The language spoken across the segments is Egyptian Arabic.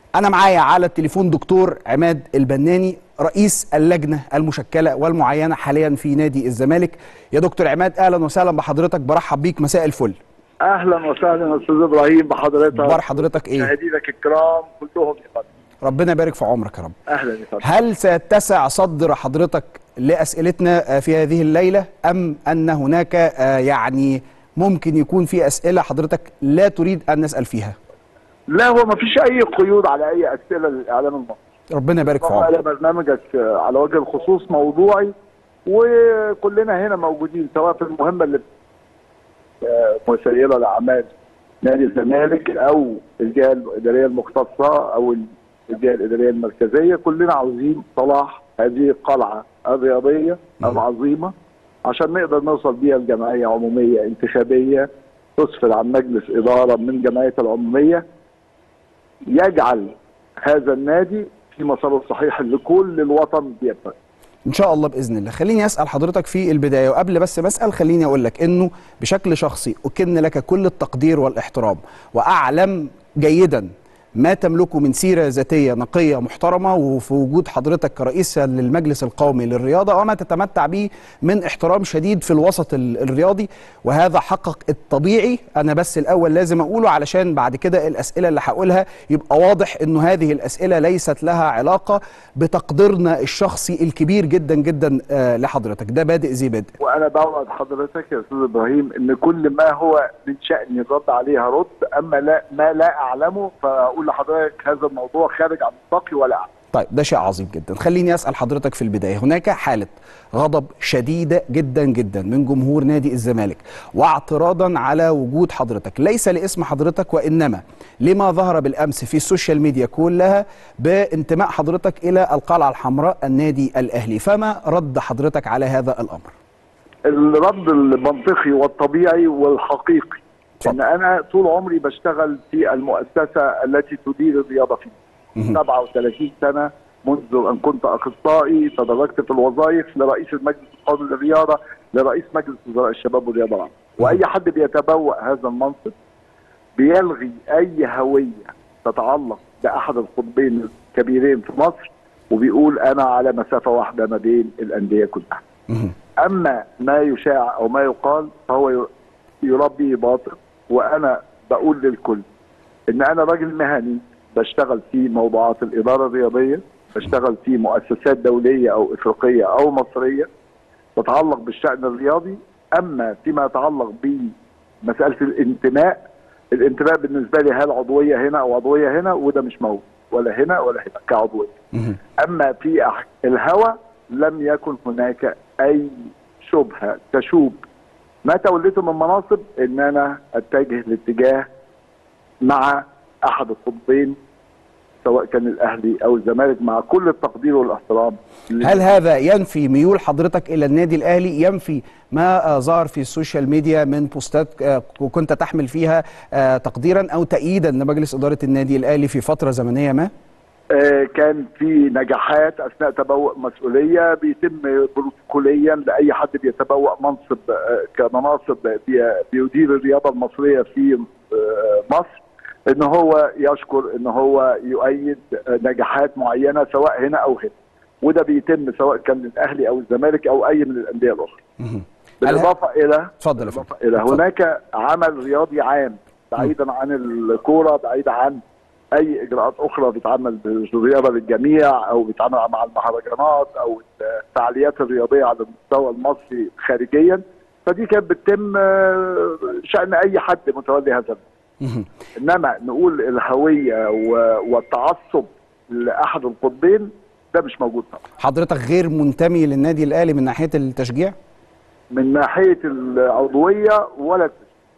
انا معايا على التليفون دكتور عماد البناني رئيس اللجنه المشكله والمعينه حاليا في نادي الزمالك يا دكتور عماد اهلا وسهلا بحضرتك برحب بيك مساء الفل اهلا وسهلا استاذ ابراهيم بحضرتك اخبار حضرتك ايه مشاهدينك الكرام كلهم يا فندم ربنا يبارك في عمرك يا رب اهلا يا فندم هل سيتسع صدر حضرتك لاسئلتنا آه، في هذه الليله ام ان هناك آه، يعني ممكن يكون في اسئله حضرتك لا تريد ان نسال فيها لا هو ما فيش اي قيود على اي اسئله للاعلام المصري ربنا يبارك في طبعا عمرك على برنامجك آه، على وجه الخصوص موضوعي وكلنا هنا موجودين سواء في المهمه اللي آه، مسيره لاعمال نادي الزمالك او الجهه الاداريه المختصه او الجهه الاداريه المركزيه كلنا عاوزين صلاح هذه القلعه الرياضيه العظيمه عشان نقدر نوصل بيها لجمعيه عموميه انتخابيه تسفر عن مجلس اداره من جمعيه العموميه يجعل هذا النادي في مساره الصحيح اللي كل الوطن بيبقى ان شاء الله باذن الله خليني اسال حضرتك في البدايه وقبل بس ما اسال خليني اقول لك انه بشكل شخصي اكن لك كل التقدير والاحترام واعلم جيدا ما تملكه من سيره ذاتيه نقيه محترمه وفي وجود حضرتك كرئيس للمجلس القومي للرياضه وما تتمتع به من احترام شديد في الوسط ال- الرياضي وهذا حقق الطبيعي انا بس الاول لازم اقوله علشان بعد كده الاسئله اللي هقولها يبقى واضح انه هذه الاسئله ليست لها علاقه بتقديرنا الشخصي الكبير جدا جدا آه، لحضرتك ده بادئ زي بادئ وانا بوعد حضرتك يا استاذ ابراهيم ان كل ما هو من شان الرد عليه هرد اما لا ما لا اعلمه فاقول لحضرتك هذا الموضوع خارج عن نطاقي ولا اعلم طيب ده شيء عظيم جدا خليني اسال حضرتك في البدايه هناك حاله غضب شديده جدا جدا من جمهور نادي الزمالك واعتراضا على وجود حضرتك ليس لاسم حضرتك وانما لما ظهر بالامس في السوشيال ميديا كلها بانتماء حضرتك الى القلعه الحمراء النادي الاهلي فما رد حضرتك على هذا الامر الرد المنطقي والطبيعي والحقيقي اتفضل. ان انا طول عمري بشتغل في المؤسسه التي تدير الرياضه فيه مهم. 37 سنه منذ ان كنت اخصائي تدرجت في الوظائف لرئيس المجلس القومي للرياضه لرئيس مجلس وزراء الشباب والرياضه العامه واي حد بيتبوأ هذا المنصب بيلغي اي هويه تتعلق باحد القطبين الكبيرين في مصر وبيقول انا على مسافه واحده ما بين الانديه كلها مهم. اما ما يشاع او ما يقال فهو ي- يربي باطل وانا بقول للكل ان انا راجل مهني بشتغل في موضوعات الاداره الرياضيه بشتغل في مؤسسات دوليه او افريقيه او مصريه تتعلق بالشان الرياضي اما فيما يتعلق بمساله الانتماء الانتماء بالنسبه لي هل عضويه هنا او عضويه هنا وده مش موجود ولا هنا ولا هنا كعضويه مهم. اما في أح- الهوى لم يكن هناك اي شبهه تشوب ما توليته من مناصب ان انا اتجه لاتجاه مع احد القطبين سواء كان الاهلي او الزمالك مع كل التقدير والاحترام هل هذا ينفي ميول حضرتك الى النادي الاهلي ينفي ما آه، ظهر في السوشيال ميديا من بوستات آه، وكنت تحمل فيها آه، تقديرا او تأييدا لمجلس اداره النادي الاهلي في فتره زمنيه ما آه، كان في نجاحات اثناء تبوء مسؤوليه بيتم بروتوكوليا لاي حد بيتبوأ منصب آه، كمناصب بي- بيدير الرياضه المصريه في آه، مصر ان هو يشكر ان هو يؤيد آه، نجاحات معينه سواء هنا او هنا وده بيتم سواء كان الاهلي او الزمالك او اي من الانديه الاخرى مهم. هل- بالاضافه الى اتفضل يا فندم بالاضافه الى اتفضل. هناك عمل رياضي عام بعيدا عن الكوره بعيدا عن اي اجراءات اخرى بتعمل بالرياضه للجميع او بتعمل مع المهرجانات او الفعاليات الرياضيه على المستوى المصري خارجيا فدي كانت بتتم آه، شان اي حد متولي هذا الأمر. مهم. انما نقول الهويه و- والتعصب لاحد القطبين ده مش موجود طبعا حضرتك غير منتمي للنادي الاهلي من ناحيه التشجيع من ناحيه العضويه ولا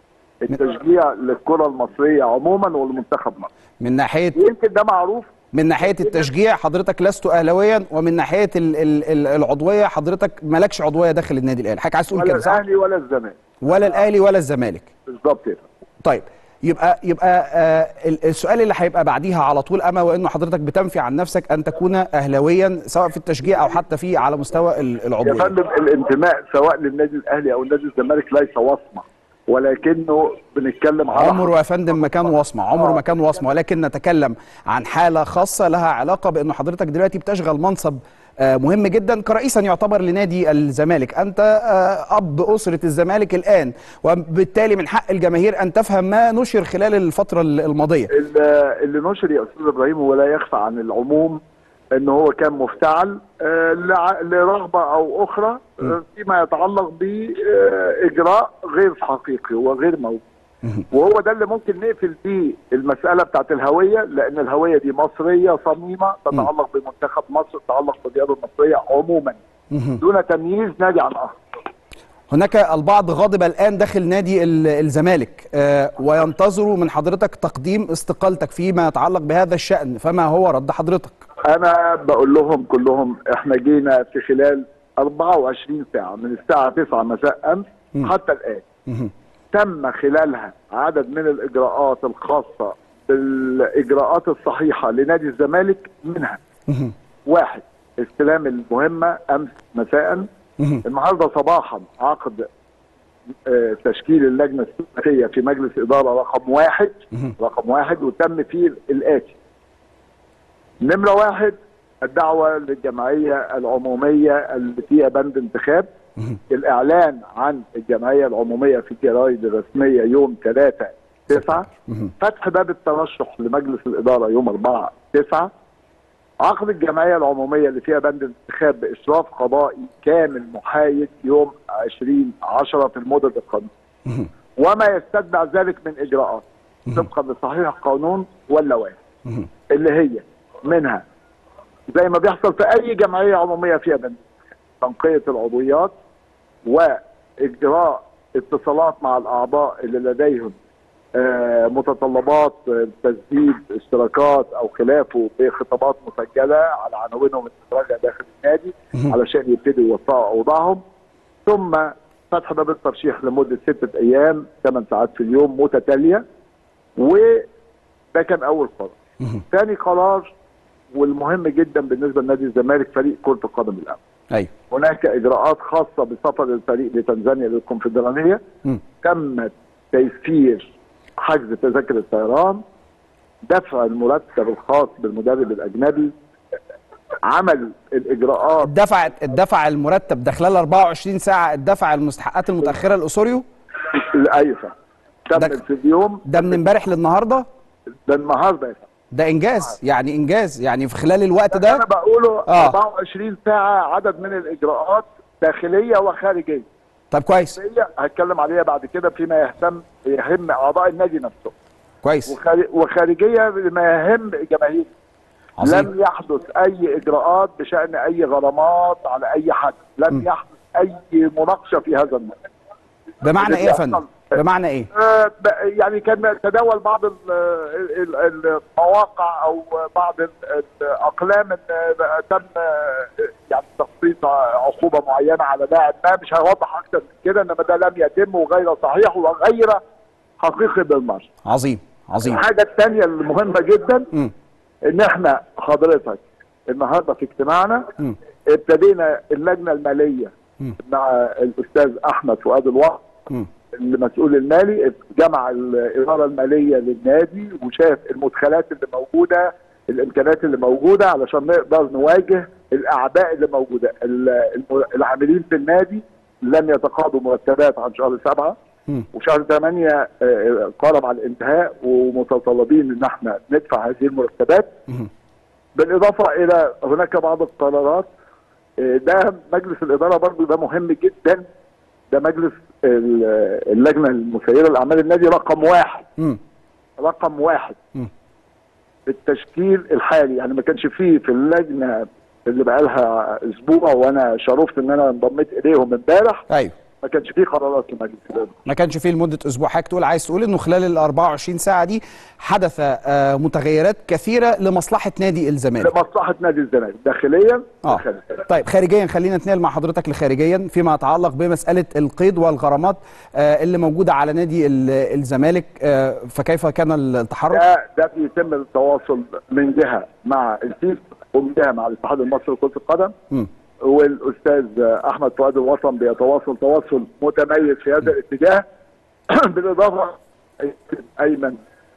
التشجيع للكره المصريه عموما والمنتخب مصر من ناحيه يمكن ده معروف من ناحيه التشجيع حضرتك لست اهلاويا ومن ناحيه ال- ال- ال- العضويه حضرتك مالكش عضويه داخل النادي الاهلي حضرتك عايز تقول ولا كده صح الاهلي ولا الزمالك ولا الاهلي ولا الزمالك بالظبط كده طيب يبقى يبقى آه ال- السؤال اللي هيبقى بعديها على طول اما وانه حضرتك بتنفي عن نفسك ان تكون اهلاويا سواء في التشجيع او حتى في على مستوى ال- يا العضويه فندم الانتماء سواء للنادي الاهلي او النادي الزمالك ليس وصمه ولكنه بنتكلم على عمره يا فندم ما كان وصمه عمره آه. ما كان وصمه ولكن نتكلم عن حاله خاصه لها علاقه بانه حضرتك دلوقتي بتشغل منصب آه، مهم جدا كرئيسا يعتبر لنادي الزمالك انت آه، اب اسره الزمالك الان وبالتالي من حق الجماهير ان تفهم ما نشر خلال الفتره الماضيه اللي اللي نشر يا استاذ ابراهيم ولا يخفى عن العموم ان هو كان مفتعل آه، لع- لرغبه او اخرى آه، فيما يتعلق باجراء غير حقيقي وغير موجود وهو ده اللي ممكن نقفل بيه المساله بتاعت الهويه لان الهويه دي مصريه صميمه تتعلق بمنتخب مصر تتعلق بالرياضه المصريه عموما دون تمييز نادي عن اخر هناك البعض غاضب الان داخل نادي ال- الزمالك آه، وينتظروا من حضرتك تقديم استقالتك فيما يتعلق بهذا الشان فما هو رد حضرتك انا بقول لهم كلهم احنا جينا في خلال 24 ساعه من الساعه 9 مساء امس حتى الان تم خلالها عدد من الاجراءات الخاصه بالاجراءات الصحيحه لنادي الزمالك منها واحد استلام المهمه امس مساء النهارده صباحا عقد آه، تشكيل اللجنه الثلاثيه في مجلس اداره رقم واحد رقم واحد وتم فيه الاتي نمرة واحد الدعوة للجمعية العمومية اللي فيها بند انتخاب الإعلان عن الجمعية العمومية في الجرايد الرسمية يوم 3 9 فتح باب الترشح لمجلس الإدارة يوم 4 9 عقد الجمعية العمومية اللي فيها بند انتخاب بإشراف قضائي كامل محايد يوم 20 10 في المدد القانونية وما يستتبع ذلك من إجراءات طبقا لصحيح القانون واللوائح اللي هي منها زي ما بيحصل في اي جمعيه عموميه فيها بند تنقيه العضويات واجراء اتصالات مع الاعضاء اللي لديهم آه، متطلبات آه، تسديد اشتراكات او خلافه بخطابات مسجله على عناوينهم المدرجه داخل النادي علشان يبتدوا يوسعوا اوضاعهم ثم فتح باب الترشيح لمده سته ايام ثمان ساعات في اليوم متتاليه وده كان اول قرار. ثاني قرار والمهم جدا بالنسبه لنادي الزمالك فريق كره القدم الاول. ايوه هناك اجراءات خاصه بسفر الفريق لتنزانيا للكونفدراليه مم. تم تيسير حجز تذاكر الطيران دفع المرتب الخاص بالمدرب الاجنبي عمل الاجراءات الدفع الدفع المرتب ده خلال 24 ساعه الدفع المستحقات المتاخره لاوسوريو الايفا ده- تم في اليوم ده من امبارح للنهارده ده النهارده يا فندم. ده انجاز يعني انجاز يعني في خلال الوقت انا ده بقوله آه. 24 ساعه عدد من الاجراءات داخليه وخارجيه طب كويس هي هتكلم عليها بعد كده فيما يهتم يهم اعضاء النادي نفسه كويس وخارج- وخارجيه بما يهم جماهير عظيم لم يحدث اي اجراءات بشان اي غرامات على اي حد لم يحدث اي مناقشه في هذا الموضوع بمعنى ايه يا فندم بيحصل. بمعنى ايه آه، ب- يعني كان تداول بعض ال- ال- ال- المواقع او بعض ال- الاقلام ان بقى تم آه، يعني تخصيص عقوبه معينه على لاعب ما مش هوضح اكتر من كده انما ده لم يتم وغير صحيح وغير حقيقي بالمره. عظيم عظيم الحاجه الثانيه المهمه جدا مم. ان احنا حضرتك النهارده في اجتماعنا مم. ابتدينا اللجنه الماليه مم. مع الاستاذ احمد فؤاد الوقت مم. المسؤول المالي جمع الاداره الماليه للنادي وشاف المدخلات اللي موجوده الامكانيات اللي موجوده علشان نقدر نواجه الاعباء اللي موجوده ال- الم- العاملين في النادي لم يتقاضوا مرتبات عن شهر سبعه مم. وشهر ثمانيه آه، قارب على الانتهاء ومتطلبين ان احنا ندفع هذه المرتبات مم. بالاضافه الى هناك بعض القرارات آه، ده مجلس الاداره برضو ده مهم جدا ده مجلس ال- اللجنه المسيره لاعمال النادي رقم واحد مم. رقم واحد مم. التشكيل الحالي يعني ما كانش فيه في اللجنه اللي بقى لها اسبوع وانا شرفت ان انا انضميت اليهم امبارح ايوه ما كانش فيه قرارات لمجلس الاداره ما كانش فيه لمده اسبوع حضرتك تقول عايز تقول انه خلال ال 24 ساعه دي حدث آه، متغيرات كثيره لمصلحه نادي الزمالك لمصلحه نادي الزمالك داخليا اه وخارجياً. طيب خارجيا خلينا نتنقل مع حضرتك لخارجيا فيما يتعلق بمساله القيد والغرامات آه، اللي موجوده على نادي ال- الزمالك آه، فكيف كان التحرك؟ ده ده بيتم التواصل من جهه مع الفيف ومن جهه مع الاتحاد المصري لكره القدم مم. والاستاذ احمد فؤاد الوطن بيتواصل تواصل متميز في هذا الاتجاه بالاضافه ايمن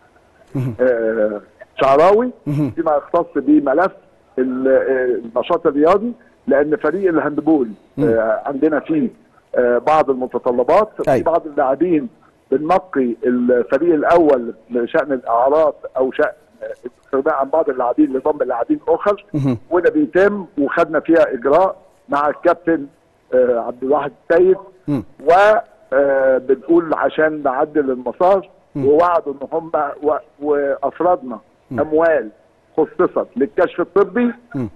آه، شعراوي فيما يختص بملف ال- آه، النشاط الرياضي لان فريق الهاندبول آه، عندنا فيه آه، بعض المتطلبات في أيوة. بعض اللاعبين بننقي الفريق الاول لشان الاعراض او شان استغناء عن بعض اللاعبين لضم اللاعبين الاخر مهم. وده بيتم وخدنا فيها اجراء مع الكابتن آه، عبد الواحد السيد مم. وبنقول عشان نعدل المسار ووعدوا ان هم و- وافرادنا اموال خصصت للكشف الطبي مم.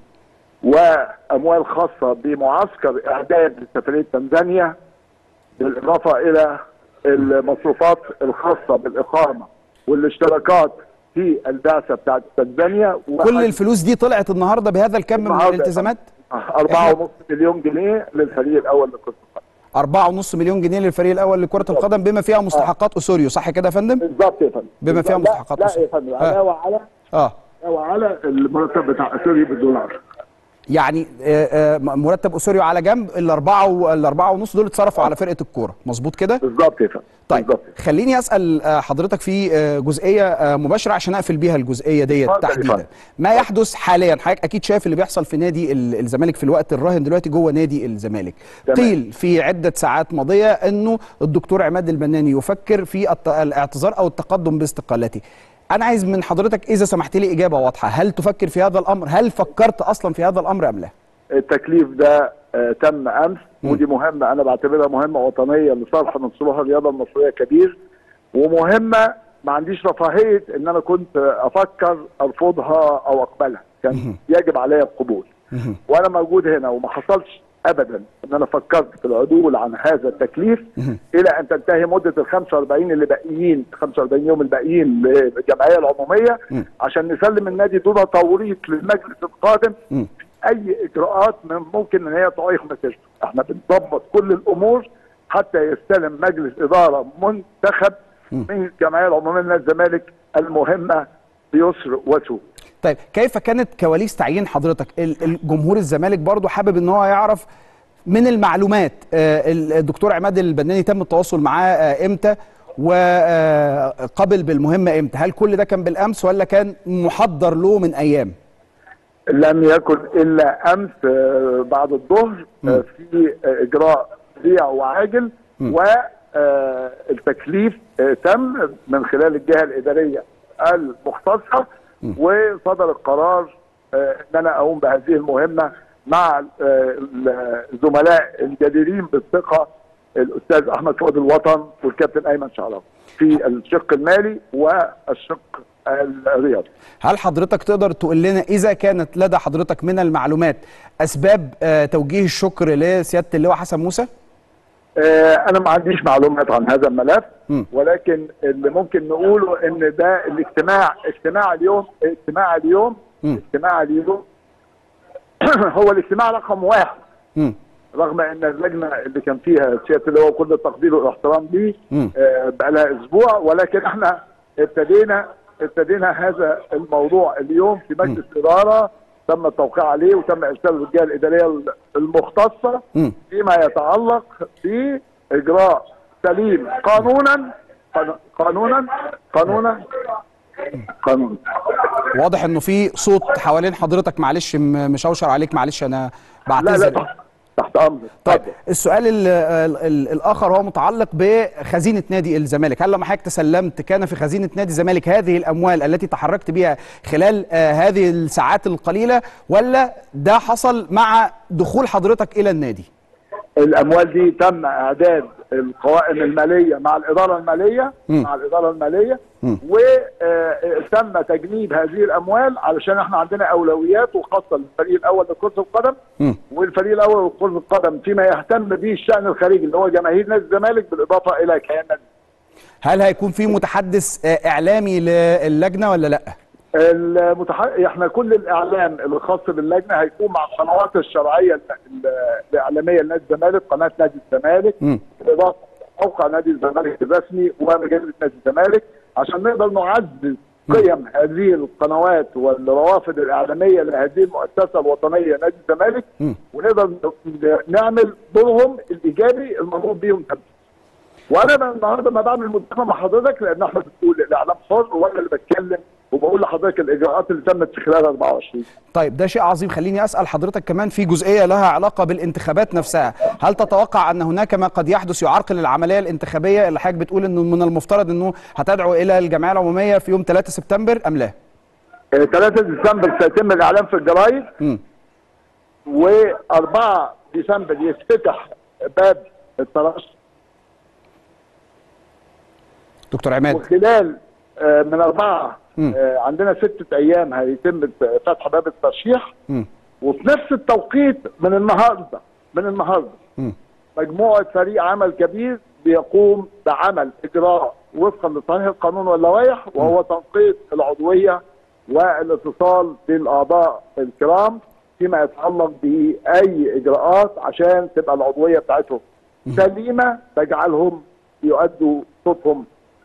واموال خاصه بمعسكر اعداد لسفريه تنزانيا بالاضافه الى المصروفات الخاصه بالاقامه والاشتراكات في البعثه بتاعت تنزانيا كل الفلوس دي طلعت النهارده بهذا الكم من النهاردة الالتزامات أربعة ونص مليون جنيه للفريق الأول لكرة القدم أربعة ونص مليون جنيه للفريق الأول لكرة القدم بما فيها مستحقات أسوريو صح كده يا فندم؟ بالظبط يا فندم بما فيها لا- مستحقات لا أسرة. يا فندم آه. علاوة على اه علاوة على المرتب بتاع أسوري بالدولار يعني آه، آه، مرتب أسوريو على جنب الأربعة والأربعة ونص دول اتصرفوا على فرقة الكورة مظبوط كده؟ بالظبط يا فندم طيب بالظبط. خليني اسال آه، حضرتك في آه، جزئيه آه، مباشره عشان اقفل بيها الجزئيه ديت اتفضل يا تحديدا فندم. ما يحدث حاليا حضرتك اكيد شايف اللي بيحصل في نادي ال- الزمالك في الوقت الراهن دلوقتي جوه نادي الزمالك تمام. قيل في عده ساعات ماضيه انه الدكتور عماد البناني يفكر في الت- الاعتذار او التقدم باستقالته انا عايز من حضرتك اذا سمحت لي اجابه واضحه هل تفكر في هذا الامر هل فكرت اصلا في هذا الامر ام لا التكليف ده آه، تم أمس ودي مهمة أنا بعتبرها مهمة وطنية لصالح من صلوح الرياضة المصرية كبير ومهمة ما عنديش رفاهية إن أنا كنت أفكر أرفضها أو أقبلها كان يجب عليا القبول وأنا موجود هنا وما حصلش ابدا ان انا فكرت في العدول عن هذا التكليف الى ان تنتهي مده ال 45 اللي باقيين 45 يوم الباقيين للجمعيه العموميه عشان نسلم النادي دون توريط للمجلس القادم اي اجراءات من ممكن ان هي تعيق مسيرته احنا بنضبط كل الامور حتى يستلم مجلس اداره منتخب من الجمعيه العموميه لنادي الزمالك المهمه بيسر وسهوله طيب كيف كانت كواليس تعيين حضرتك ال- الجمهور الزمالك برضو حابب ان هو يعرف من المعلومات آه، الدكتور عماد البناني تم التواصل معاه آه، امتى وقبل بالمهمه امتى هل كل ده كان بالامس ولا كان محضر له من ايام لم يكن الا امس آه، بعد الظهر آه، في آه، اجراء سريع وعاجل والتكليف تم من خلال الجهه الاداريه المختصه وصدر القرار آه، ان انا اقوم بهذه المهمه مع آه، الزملاء الجديرين بالثقه الاستاذ احمد فؤاد الوطن والكابتن ايمن شعراوي في الشق المالي والشق الرياضي هل حضرتك تقدر تقول لنا اذا كانت لدى حضرتك من المعلومات اسباب آه، توجيه الشكر لسياده اللواء حسن موسى آه، انا ما عنديش معلومات عن هذا الملف م. ولكن اللي ممكن نقوله ان ده الاجتماع اجتماع اليوم اجتماع اليوم م. اجتماع اليوم هو الاجتماع رقم واحد مم. رغم ان اللجنه اللي كان فيها سياده اللواء كل التقدير والاحترام ليه مم. آه، بقى لها اسبوع ولكن احنا ابتدينا ابتدينا هذا الموضوع اليوم في مجلس اداره تم التوقيع عليه وتم ارسال الجهه الاداريه المختصه مم. فيما يتعلق باجراء سليم قانونا قانونا قانونا قانونا واضح انه في صوت حوالين حضرتك معلش م- مشوشر عليك معلش انا لا لا بعتذر تحت, تحت امرك طيب اتفضل. السؤال ال ال ال الاخر هو متعلق بخزينه نادي الزمالك هل لما حضرتك تسلمت كان في خزينه نادي الزمالك هذه الاموال التي تحركت بها خلال آه هذه الساعات القليله ولا ده حصل مع دخول حضرتك الى النادي الاموال دي تم اعداد القوائم الماليه مع الاداره الماليه مم. مع الاداره الماليه مم. وتم تجنيب هذه الاموال علشان احنا عندنا اولويات وخاصه للفريق الاول لكره القدم مم. والفريق الاول لكره القدم فيما يهتم به الشان الخارجي اللي هو جماهير نادي الزمالك بالاضافه الى كيان نادي هل هيكون في متحدث آه اعلامي للجنه ولا لا المتح... احنا كل الاعلام الخاص باللجنه هيكون مع القنوات الشرعيه ال- ال- الاعلاميه لنادي الزمالك قناه نادي الزمالك مم. بالاضافه موقع نادي الزمالك الرسمي ومجله نادي الزمالك عشان نقدر نعزز قيم هذه القنوات والروافد الاعلاميه لهذه المؤسسه الوطنيه نادي الزمالك مم. ونقدر ن- نعمل دورهم الايجابي المطلوب بيهم تنفيذ. وانا النهارده ما بعمل مداخله مع حضرتك لان احنا بتقول الاعلام حر وانا اللي بتكلم وبقول لحضرتك الاجراءات اللي تمت في خلال 24 طيب ده شيء عظيم خليني اسال حضرتك كمان في جزئيه لها علاقه بالانتخابات نفسها هل تتوقع ان هناك ما قد يحدث يعرقل العمليه الانتخابيه اللي حضرتك بتقول انه من المفترض انه هتدعو الى الجمعيه العموميه في يوم 3 سبتمبر ام لا 3 ديسمبر سيتم الاعلان في الجرايد امم و4 ديسمبر يفتتح باب الترشح دكتور عماد وخلال آه، من أربعة مم. آه، عندنا ستة أيام هيتم فتح باب الترشيح امم وفي نفس التوقيت من النهارده من النهارده امم مجموعة فريق عمل كبير بيقوم بعمل إجراء وفقا لصحيح القانون واللوائح وهو تنقيط العضوية والاتصال بالأعضاء الكرام فيما يتعلق بأي إجراءات عشان تبقى العضوية بتاعتهم سليمة تجعلهم يؤدوا صوتهم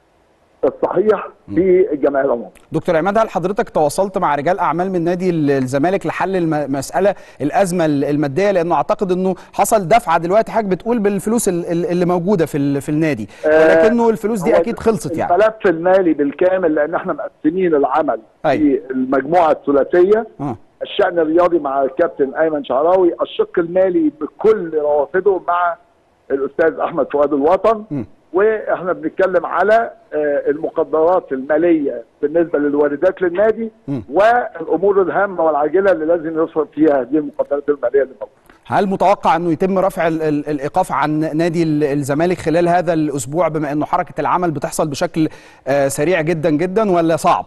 الصحيح في الجمعية العمومية دكتور عماد هل حضرتك تواصلت مع رجال اعمال من نادي ال- الزمالك لحل المساله الازمه ال- الماديه لانه اعتقد انه حصل دفعه دلوقتي حضرتك بتقول بالفلوس ال- ال- اللي موجوده في ال- في النادي ولكنه الفلوس دي هو اكيد خلصت يعني الملف المالي بالكامل لأن احنا مقسمين العمل أيوة. في المجموعة الثلاثية اه الشأن الرياضي مع الكابتن أيمن شعراوي الشق المالي بكل روافده مع الأستاذ أحمد فؤاد الوطن م. واحنا بنتكلم على آه، المقدرات المالية بالنسبة للواردات للنادي م. والأمور الهامة والعاجلة اللي لازم يصرف فيها هذه المقدرات المالية اللي موجودة هل متوقع انه يتم رفع ال- ال- الايقاف عن نادي ال- الزمالك خلال هذا الاسبوع بما انه حركه العمل بتحصل بشكل آه، سريع جدا جدا ولا صعب؟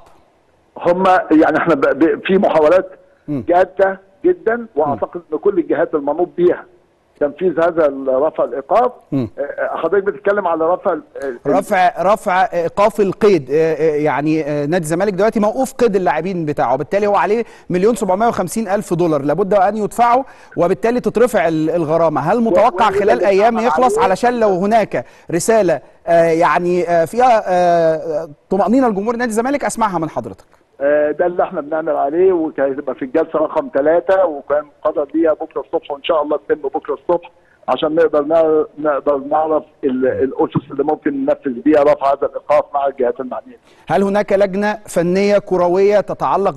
هم يعني احنا ب- ب- في محاولات م. جادة جدا واعتقد ان كل الجهات المنوط بيها تنفيذ هذا رفع الايقاف م. آه، حضرتك بتتكلم على رفع ال- ال- رفع رفع ايقاف القيد آه، آه، يعني آه، نادي الزمالك دلوقتي موقوف قيد اللاعبين بتاعه وبالتالي هو عليه مليون 750 الف دولار لابد ان يدفعوا وبالتالي تترفع ال- الغرامه هل متوقع واللي خلال ايام بيتعمل يخلص عليه- علشان لو هناك رساله آه، يعني آه، فيها آه، طمانينه لجمهور نادي الزمالك اسمعها من حضرتك آه، ده اللي احنا بنعمل عليه وهيبقى في الجلسه رقم ثلاثه وكان مقرر ليها بكره الصبح وان شاء الله تتم بكره الصبح عشان نقدر نعرف نقدر نعرف ال- الاسس اللي ممكن ننفذ بيها رفع هذا الايقاف مع الجهات المعنيه. هل هناك لجنه فنيه كرويه تتعلق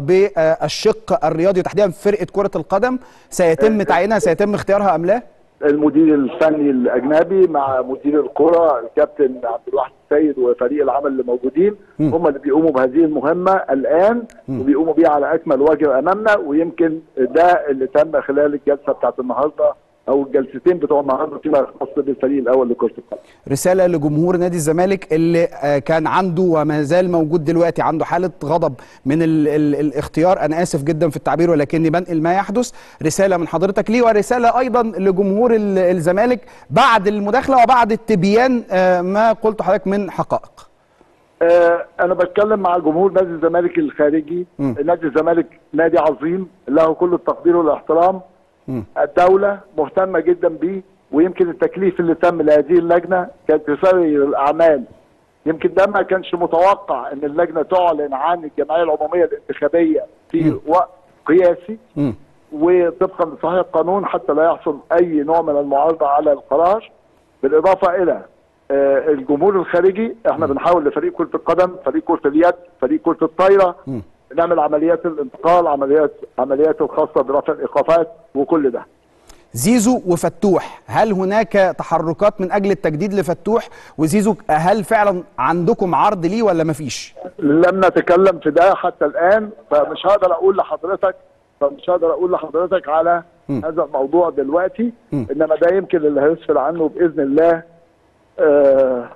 بالشق الرياضي وتحديدا فرقه كره القدم سيتم تعيينها سيتم اختيارها ام لا؟ المدير الفني الاجنبي مع مدير الكره الكابتن عبد الواحد السيد وفريق العمل اللي موجودين م. هم اللي بيقوموا بهذه المهمه الان وبيقوموا بيها على اكمل وجه امامنا ويمكن ده اللي تم خلال الجلسه بتاعت النهارده او الجلستين بتوع النهارده فيما يخص بالفريق الاول لكره القدم. رساله لجمهور نادي الزمالك اللي آه، كان عنده وما زال موجود دلوقتي عنده حاله غضب من ال ال الاختيار انا اسف جدا في التعبير ولكني بنقل ما يحدث رساله من حضرتك ليه ورساله ايضا لجمهور ال- الزمالك بعد المداخله وبعد التبيان آه، ما قلت حضرتك من حقائق آه انا بتكلم مع جمهور نادي الزمالك الخارجي م. نادي الزمالك نادي عظيم له كل التقدير والاحترام م. الدوله مهتمه جدا بيه ويمكن التكليف اللي تم لهذه اللجنه كانت تسير الاعمال يمكن ده ما كانش متوقع ان اللجنه تعلن عن الجمعيه العموميه الانتخابيه في م. وقت قياسي مم. وطبقا لصحيح القانون حتى لا يحصل اي نوع من المعارضه على القرار بالاضافه الى آه، الجمهور الخارجي احنا بنحاول لفريق كره القدم فريق كره اليد فريق كره الطايره مم. نعمل عمليات الانتقال عمليات عمليات الخاصه برفع الايقافات وكل ده زيزو وفتوح هل هناك تحركات من اجل التجديد لفتوح وزيزو هل فعلا عندكم عرض ليه ولا مفيش لم نتكلم في ده حتى الان فمش هقدر اقول لحضرتك فمش هقدر اقول لحضرتك على م. هذا الموضوع دلوقتي م. انما ده يمكن اللي هيسفر عنه باذن الله آه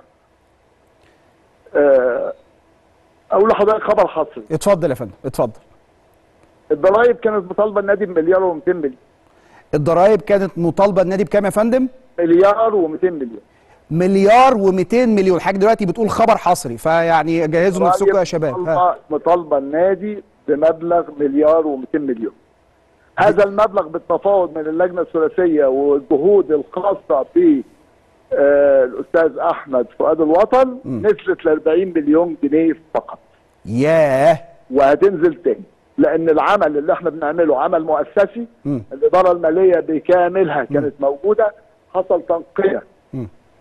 آه اقول لحضرتك خبر حصري اتفضل يا فندم اتفضل الضرائب كانت مطالبه النادي بمليار و200 مليون الضرائب كانت مطالبه النادي بكام يا فندم مليار و200 مليون مليار و200 مليون حاجه دلوقتي بتقول خبر حصري فيعني جهزوا نفسكم يا شباب ها. مطالبه مطالبه النادي بمبلغ مليار و200 مليون هذا المبلغ بالتفاوض من اللجنه الثلاثيه والجهود الخاصه ب آه، الاستاذ احمد فؤاد الوطن نزلت ل 40 مليون جنيه فقط ياه وهتنزل تاني لان العمل اللي احنا بنعمله عمل مؤسسي مم. الاداره الماليه بكاملها كانت موجوده حصل تنقيه مم.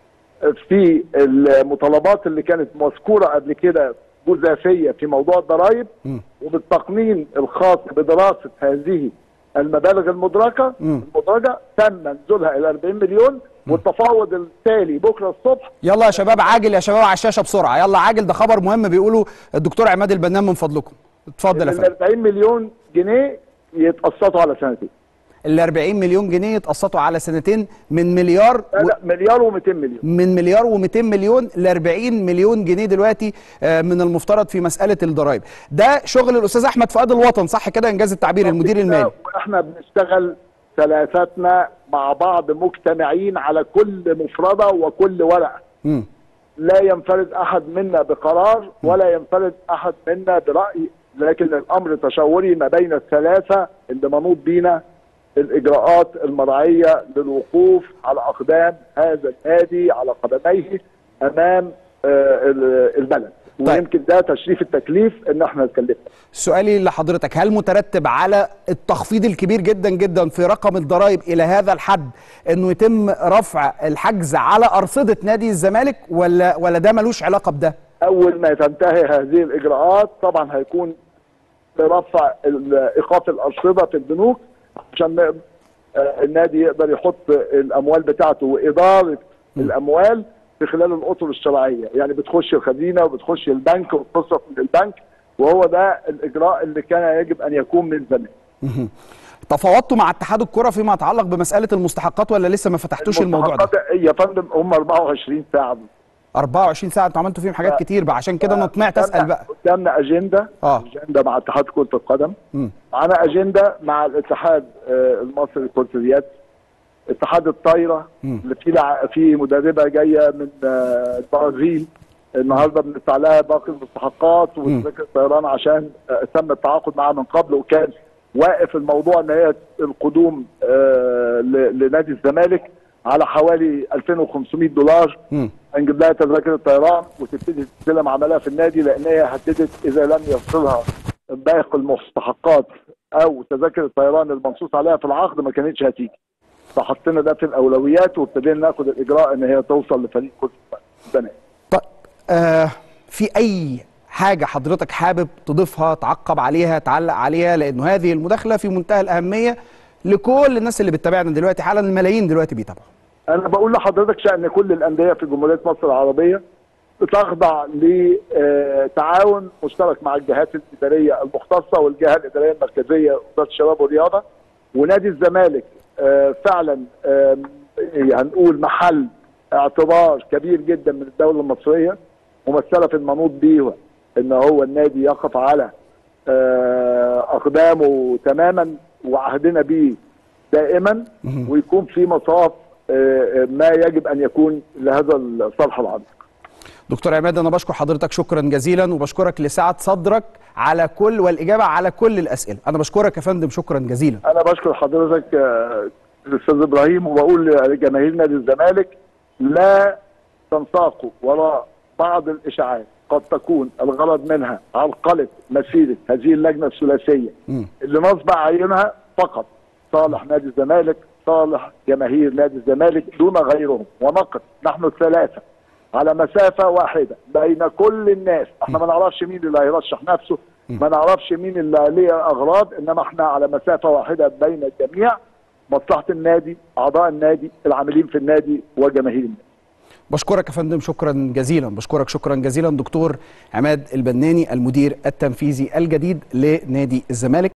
في المطالبات اللي كانت مذكوره قبل كده جزافيه في موضوع الضرائب مم. وبالتقنين الخاص بدراسه هذه المبالغ المدركه مم. المدرجه تم نزولها الى 40 مليون والتفاوض التالي بكره الصبح يلا يا شباب عاجل يا شباب على الشاشه بسرعه يلا عاجل ده خبر مهم بيقوله الدكتور عماد البنان من فضلكم اتفضل يا ال فندم 40 مليون جنيه يتقسطوا على سنتين ال 40 مليون جنيه يتقسطوا على سنتين من مليار لا و... لا مليار و200 مليون من مليار و200 مليون ل 40 مليون جنيه دلوقتي آه، من المفترض في مساله الضرائب ده شغل الاستاذ احمد فؤاد الوطن صح كده انجاز التعبير المدير المالي احنا بنشتغل ثلاثتنا مع بعض مجتمعين على كل مفردة وكل ورقة مم. لا ينفرد أحد منا بقرار ولا ينفرد أحد منا برأي لكن الأمر تشاوري ما بين الثلاثة اللي منوط بينا الإجراءات المرعية للوقوف على أقدام هذا النادي على قدميه أمام آه، ال- البلد طيب. ويمكن ده تشريف التكليف ان احنا اتكلمنا سؤالي لحضرتك هل مترتب على التخفيض الكبير جدا جدا في رقم الضرائب الى هذا الحد انه يتم رفع الحجز على ارصده نادي الزمالك ولا ولا ده ملوش علاقه بده اول ما تنتهي هذه الاجراءات طبعا هيكون برفع ال- ايقاف الارصده في البنوك عشان نقدر- آه، النادي يقدر يحط الاموال بتاعته واداره الاموال في خلال الاطر الشرعيه يعني بتخش الخزينه وبتخش البنك وبتصرف من البنك وهو ده الاجراء اللي كان يجب ان يكون من زمان مهم. تفاوضتوا مع اتحاد الكره فيما يتعلق بمساله المستحقات ولا لسه ما فتحتوش الموضوع ده المستحقات يا فندم هم 24 ساعه 24 ساعه انتوا عملتوا فيهم حاجات كتير بقى عشان كده انا طمعت اسال قدامنا- بقى قدامنا اجنده آه. اجنده مع اتحاد كره القدم مم. معانا اجنده مع الاتحاد آه، المصري لكره اليد اتحاد الطايره مم. اللي في لع- في مدربه جايه من آه، البرازيل النهارده بندفع لها باقي المستحقات وتذاكر الطيران عشان آه، تم التعاقد معاها من قبل وكان واقف الموضوع ان هي القدوم آه، ل- لنادي الزمالك على حوالي 2500 دولار مم. هنجيب لها تذاكر الطيران وتبتدي تستلم عملها في النادي لان هي هددت اذا لم يصلها باقي المستحقات او تذاكر الطيران المنصوص عليها في العقد ما كانتش هتيجي فحطينا ده في الاولويات وابتدينا ناخد الاجراء ان هي توصل لفريق كره البنات طيب آه في اي حاجه حضرتك حابب تضيفها تعقب عليها تعلق عليها لانه هذه المداخله في منتهى الاهميه لكل الناس اللي بتتابعنا دلوقتي حالا الملايين دلوقتي بيتابعوا انا بقول لحضرتك شان كل الانديه في جمهوريه مصر العربيه بتخضع لتعاون مشترك مع الجهات الاداريه المختصه والجهه الاداريه المركزيه وزاره الشباب والرياضه ونادي الزمالك آه، فعلا آه، هنقول محل اعتبار كبير جدا من الدوله المصريه ممثله في المنوط بيه ان هو النادي يقف على آه، اقدامه تماما وعهدنا به دائما ويكون في مصاف آه، ما يجب ان يكون لهذا الصالح العظيم دكتور عماد انا بشكر حضرتك شكرا جزيلا وبشكرك لسعه صدرك على كل والاجابه على كل الاسئله انا بشكرك يا فندم شكرا جزيلا انا بشكر حضرتك آه، الاستاذ ابراهيم وبقول لجماهير نادي الزمالك لا تنساقوا وراء بعض الاشاعات قد تكون الغرض منها عرقله مسيره هذه اللجنه الثلاثيه مم. اللي نصب عينها فقط صالح نادي الزمالك صالح جماهير نادي الزمالك دون غيرهم ونقف نحن الثلاثه على مسافه واحده بين كل الناس احنا ما نعرفش مين اللي هيرشح نفسه ما نعرفش مين اللي ليه اغراض انما احنا على مسافه واحده بين الجميع مصلحه النادي اعضاء النادي العاملين في النادي وجماهير النادي بشكرك يا فندم شكرا جزيلا بشكرك شكرا جزيلا دكتور عماد البناني المدير التنفيذي الجديد لنادي الزمالك